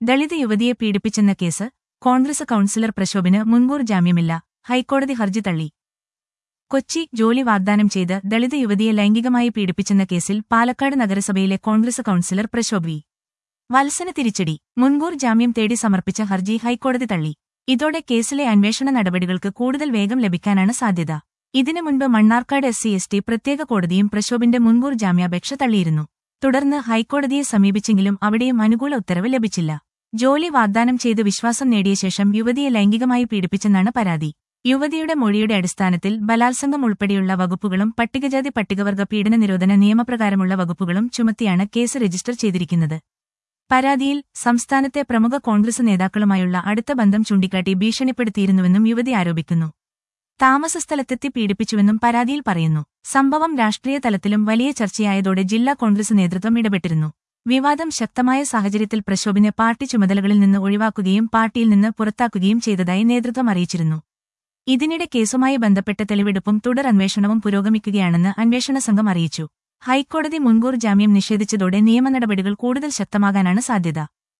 ദളിത് യുവതിയെ പീഡിപ്പിച്ചെന്ന case Congress councillor പ്രശോഭിന് മുൻകൂർ ജാമ്യമില്ല ഹൈക്കോടതി ഹർജി തള്ളി കൊച്ചി ജോലി വാഗ്ദാനം ചെയ്ത് ദളിത് യുവതിയെ ലൈംഗികമായി പീഡിപ്പിച്ചെന്ന കേസിൽ പാലക്കാട് നഗരസഭയിലെ കോൺഗ്രസ് കൌൺസിലർ പ്രശോഭ് വി വത്സന തിരിച്ചടി മുൻകൂർ ജാമ്യം തേടി സമർപ്പിച്ച ഹർജി ഹൈക്കോടതി തള്ളി ഇതോടെ കേസിലെ അന്വേഷണ നടപടികൾക്ക് കൂടുതൽ വേഗം ലഭിക്കാനാണ് സാധ്യത ഇതിനു മുൻപ് Mannarkkad S C S T പ്രത്യേക കോടതിയും പ്രശോഭിന്റെ മുൻകൂർ ജാമ്യാപേക്ഷ തള്ളിയിരുന്നു തുടർന്ന് ഹൈക്കോടതിയെ സമീപിച്ചെങ്കിലും അവിടെയും അനുകൂല ഉത്തരവ് ലഭിച്ചില്ല ജോലി വാഗ്ദാനം ചെയ്ത് വിശ്വാസം നേടിയ ശേഷം യുവതിയെ ലൈംഗികമായി പീഡിപ്പിച്ചെന്നാണ് പരാതി യുവതിയുടെ മൊഴിയുടെ അടിസ്ഥാനത്തിൽ ബലാത്സംഗം ഉൾപ്പെടെയുള്ള വകുപ്പുകളും പട്ടികജാതി പട്ടികവർഗ പീഡന നിരോധന നിയമപ്രകാരമുള്ള വകുപ്പുകളും ചുമത്തിയാണ് കേസ് രജിസ്റ്റർ ചെയ്തിരിക്കുന്നത് പരാതിയിൽ സംസ്ഥാനത്തെ പ്രമുഖ കോൺഗ്രസ് നേതാക്കളുമായുള്ള അടുത്ത ബന്ധം ചൂണ്ടിക്കാട്ടി ഭീഷണിപ്പെടുത്തിയിരുന്നുവെന്നും യുവതി ആരോപിക്കുന്നു താമസസ്ഥലത്തെത്തി പീഡിപ്പിച്ചുവെന്നും പരാതിയിൽ പറയുന്നു സംഭവം രാഷ്ട്രീയ തലത്തിലും വലിയ ചർച്ചയായതോടെ ജില്ലാ കോൺഗ്രസ് നേതൃത്വം ഇടപെട്ടിരുന്നു വിവാദം ശക്തമായ സാഹചര്യത്തിൽ പ്രശോഭിനെ പാർട്ടി ചുമതലകളിൽ നിന്ന് ഒഴിവാക്കുകയും പാർട്ടിയിൽ നിന്ന് പുറത്താക്കുകയും ചെയ്തതായി നേതൃത്വം അറിയിച്ചിരുന്നു ഇതിനിടെ കേസുമായി ബന്ധപ്പെട്ട തെളിവെടുപ്പും തുടർ അന്വേഷണവും പുരോഗമിക്കുകയാണെന്ന് അന്വേഷണ സംഘം അറിയിച്ചു ഹൈക്കോടതി മുൻകൂർ ജാമ്യം നിഷേധിച്ചതോടെ നിയമ നടപടികൾ കൂടുതൽ ശക്തമാകാനാണ് സാധ്യത